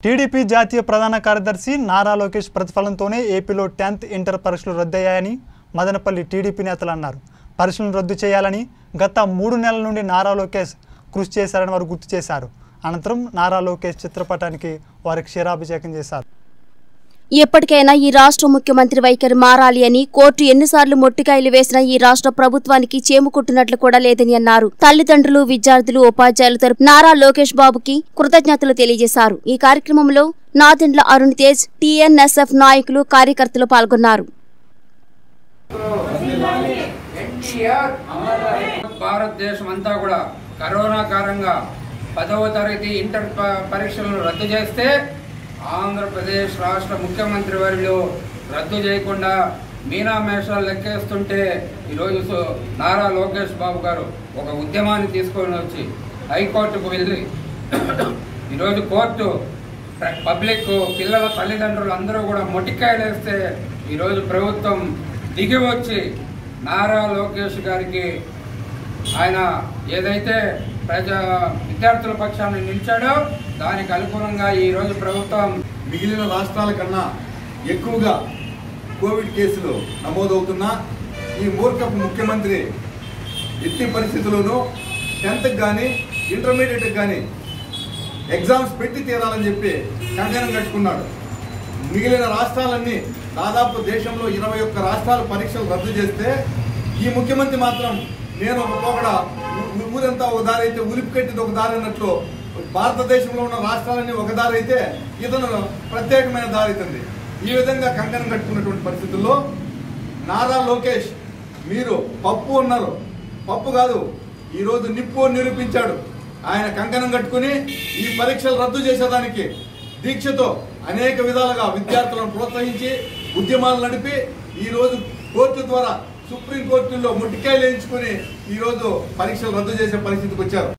TDP జాతీయ ప్రధాన కార్యదర్శి నారా లోకేష్ ప్రతిఫలంతోనే ఏపీలో టెన్త్ ఇంటర్ పరీక్షలు రద్దయ్యాయని మదనపల్లి టీడీపీ నేతలు అన్నారు పరీక్షలను రద్దు చేయాలని గత మూడు నెలల నుండి నారా లోకేష్ కృషి చేశారని వారు గుర్తు చేశారు అనంతరం నారా లోకేష్ చిత్రపటానికి వారి క్షీరాభిషేకం చేశారు ఎప్పటికైనా ఈ రాష్ట్ర ముఖ్యమంత్రి వైఖరి మారాలి అని కోర్టు ఎన్నిసార్లు మొట్టికాయలు వేసినా ఈ రాష్ట్ర ప్రభుత్వానికి చేముకుట్టినట్లు కూడా లేదని అన్నారు తల్లిదండ్రులు విద్యార్థులు ఉపాధ్యాయుల తరపు నారా లోకేష్ బాబుకి కృతజ్ఞతలు తెలియజేశారు ఈ కార్యక్రమంలో నాదెండ్ల అరుణ్ తేజ్ టీఎన్ఎస్ఎఫ్ నాయకులు కార్యకర్తలు పాల్గొన్నారు ఎన్టీఆర్ భారతదేశం అంతా కూడా కరోనా కారణంగా పదవ తరగతి ఇంటర్ ప- పరీక్షలను రద్దు చేస్తే ఆంధ్రప్రదేశ్ రాష్ట్ర ముఖ్యమంత్రి వర్యులు రద్దు చేయకుండా మీనా మేషాలు లెక్కేస్తుంటే ఈరోజు సో- నారా లోకేష్ బాబు గారు ఒక ఉద్యమాన్ని తీసుకొని వచ్చి హైకోర్టుకు వెళ్ళి ఈరోజు కోర్టు ప్ర- పబ్లిక్ పిల్లల తల్లిదండ్రులు అందరూ కూడా మొటికాయలు వేస్తే ఈరోజు ప్రభుత్వం దిగి వచ్చి నారా లోకేష్ గారికి ఆయన ఏదైతే ప్రజా విద్యార్థుల పక్షాన్ని నిలిచాడో దానికి అనుగుణంగా ఈ రోజు ప్రభుత్వం మిగిలిన రాష్ట్రాల కన్నా ఎక్కువగా కోవిడ్ కేసులు నమోదవుతున్నా ఈ మూర్ఖపు ముఖ్యమంత్రి ఎట్టి పరిస్థితుల్లోనూ టెన్త్కి కానీ ఇంటర్మీడియట్కి కానీ ఎగ్జామ్స్ పెట్టి తీరాలని చెప్పి కంకణం కట్టుకున్నాడు మిగిలిన రాష్ట్రాలన్నీ దాదాపు దేశంలో ఇరవై ఒక్క రాష్ట్రాలు పరీక్షలు రద్దు చేస్తే ఈ ముఖ్యమంత్రి మాత్రం నేను ఒక పోకడ ఊ- ఊరంతా ఒక దారి అయితే ఉలిపి కట్టింది ఒక దారి అన్నట్లు భారతదేశంలో ఉన్న రాష్ట్రాలన్నీ ఒక దారి అయితే ఇతను ప్రత్యేకమైన దారి అవుతుంది ఈ విధంగా కంకణం కట్టుకున్నటువంటి పరిస్థితుల్లో నారా లోకేష్ మీరు పప్పు ఉన్నారు పప్పు కాదు ఈరోజు నిప్పు అని నిరూపించాడు ఆయన కంకణం కట్టుకుని ఈ పరీక్షలు రద్దు చేసేదానికి దీక్షతో అనేక విధాలుగా విద్యార్థులను ప్రోత్సహించి ఉద్యమాలు నడిపి ఈ రోజు కోర్టు ద్వారా సుప్రీం కోర్టులో ముట్టికాయలు వేయించుకుని ఈ రోజు పరీక్షలు రద్దు చేసే పరిస్థితికి వచ్చారు